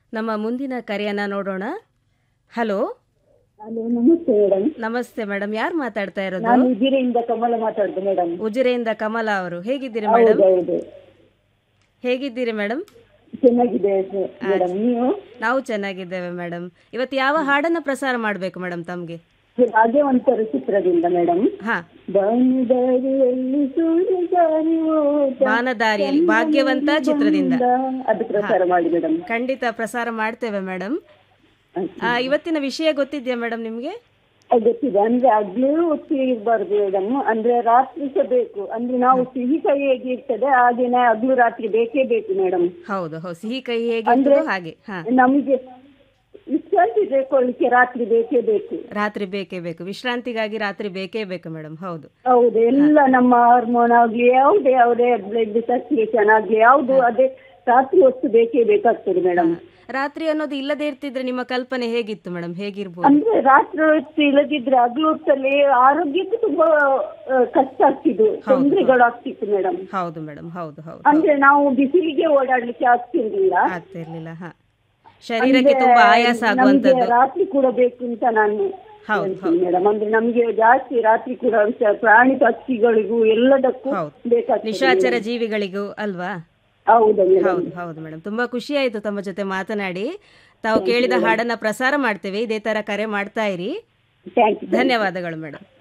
ನಮ್ಮ ಮುಂದಿನ ಕರೆಯನ್ನ ನೋಡೋಣ ಹಲೋ ಹಲೋ ನಮಸ್ತೆ ಮೇಡಮ್ ನಮಸ್ತೆ ಮೇಡಮ್ ಯಾರು ಮಾತಾಡ್ತಾ ಇರೋದು ನಾನು ಉಜಿರೆಯಿಂದ ಕಮಲ ಮಾತಾಡುದು ಮೇಡಮ್ ಉಜಿರೆಯಿಂದ ಕಮಲ ಅವರು ಹೇಗಿದ್ದೀರಿ ಮೇಡಮ್ ಹೌದೌದು ಹೇಗಿದ್ದೀರಿ ಮೇಡಮ್ ಚೆನ್ನಾಗಿದೆ ಮೇಡಮ್ ನೀವು ನಾವು ಚೆನ್ನಾಗಿದ್ದೇವೆ ಮೇಡಮ್ ಇವತ್ತು ಯಾವ ಹಾಡನ್ನ ಪ್ರಸಾರ ಮಾಡಬೇಕು ಮೇಡಮ್ ತಮಗೆ ಹಾಗೆ ಒಂಥರ ಚಿತ್ರದಿಂದ ಮೇಡಮ್ ಹಾ ಬಾನುದಾರಿಯಲ್ಲಿ ಸೂರ್ಯಗಾರಿ ಓಟ ಬಾನದಾರಿಯಲ್ಲಿ ಭಾಗ್ಯವಂತ ಚಿತ್ರದಿಂದ ಅದು ಪ್ರಸಾರ ಮಾಡಿ ಮೇಡಮ್ ಖಂಡಿತ ಪ್ರಸಾರ ಮಾಡ್ತೇವೆ ಮೇಡಮ್ ಇವತ್ತಿನ ವಿಷಯ ಗೊತ್ತಿದ್ಯಾ ಮೇಡಮ್ ನಿಮಗೆ ಗೊತ್ತಿದೆ ಅಂದ್ರೆ ಹಗ್ಲೂ ಒತ್ತಿ ಇರಬಾರ್ದು ಮೇಡಮ್ ಅಂದ್ರೆ ರಾತ್ರಿ ಸಹ ಬೇಕು ಅಂದ್ರೆ ನಾವು ಸಿಹಿ ಕೈ ಹೇಗೆ ಇರ್ತದೆ ಹಾಗೇನೆ ಹಗ್ಲು ರಾತ್ರಿ ಬೇಕೇ ಬೇಕು ಮೇಡಮ್ ಹೌದು ಹೌದು ಸಿಹಿ ಕೈ ಹೇಗಿರ್ತದೋ ಹಾಗೆ ಹಾ ನಮಗೆ ವಿಶ್ರಾಂತಿ ತಗೊಳ್ಳಿಕ್ಕೆ ರಾತ್ರಿ ಬೇಕೇ ಬೇಕು ರಾತ್ರಿ ಬೇಕೇ ಬೇಕು ವಿಶ್ರಾಂತಿಗಾಗಿ ರಾತ್ರಿ ಬೇಕೇ ಬೇಕು ಮೇಡಮ್ ಹೌದು ಹೌದು ಎಲ್ಲ ನಮ್ಮ ಹಾರ್ಮೋನ್ ಆಗ್ಲಿ ಯಾವುದೇ ಯಾವುದೇ ಬ್ಲಡ್ ಸರ್ಕ್ಯುಲೇಷನ್ ಆಗ್ಲಿ ಯಾವುದು ಅದೇ ರಾತ್ರಿ ಹೊತ್ತು ಬೇಕೇ ಬೇಕಾಗ್ತದೆ ಮೇಡಮ್ ರಾತ್ರಿ ಅನ್ನೋದು ಇಲ್ಲದೆ ಇರ್ತಿದ್ರೆ ನಿಮ್ಮ ಕಲ್ಪನೆ ಹೇಗಿತ್ತು ಮೇಡಮ್ ಹೇಗಿರ್ಬೋದು ಅಂದ್ರೆ ರಾತ್ರಿ ಹೊತ್ತು ಇಲ್ಲದಿದ್ರೆ ಹಗಲು ಹೊತ್ತಲ್ಲಿ ಆರೋಗ್ಯಕ್ಕೆ ತುಂಬಾ ಆ, ಕಷ್ಟ ಆಗ್ತಿದ್ದು ತೊಂದರೆಗಳು ಆಗ್ತಿತ್ತು ಮೇಡಮ್ ಹೌದು ಮೇಡಮ್ ಹೌದು ಹೌದು ಅಂದ್ರೆ ನಾವು ಬಿಸಿಲಿಗೆ ಓಡಾಡ್ಲಿಕ್ಕೆ ಆಗ್ತಿರ್ಲಿಲ್ಲ ಆಗ್ತಿರ್ಲಿಲ್ಲ ಹಾ ಶರೀರಕ್ಕೆ ತುಂಬಾ ಆಯಾಸ ನಮ್ಗೆ ಆಗುವಂತದ್ದು ರಾತ್ರಿ ಕೂಡ ಬೇಕು ಅಂತ ನಾನು ಹೌದು ಹೇಳ್ತೀನಿ ಮೇಡಮ್ ಅಂದ್ರೆ ನಮ್ಗೆ ಜಾಸ್ತಿ ರಾತ್ರಿ ಕೂಡ ಸ- ಪ್ರಾಣಿ ಪಕ್ಷಿಗಳಿಗೂ ಎಲ್ಲದಕ್ಕೂ ಹೌದು. ಬೇಕಾಗ್ತದೆ ನಿಶಾಚರ ಜೀವಿಗಳಿಗೂ ಅಲ್ವಾ ಹೌದು ಮೇಡಮ್ ಹೌದು ಹೌದು ಮೇಡಮ್ ತುಂಬಾ ಖುಷಿ ಆಯ್ತು ತಮ್ಮ ಜೊತೆ ಮಾತನಾಡಿ ತಾವು ಕೇಳಿದ ಹಾಡನ್ನ ಪ್ರಸಾರ ಮಾಡ್ತೇವೆ ಇದೇ ತರ ಕರೆ ಮಾಡ್ತಾ ಇರಿ ಥ್ಯಾಂಕ್ ಯು ಧನ್ಯವಾದಗಳು ಮೇಡಮ್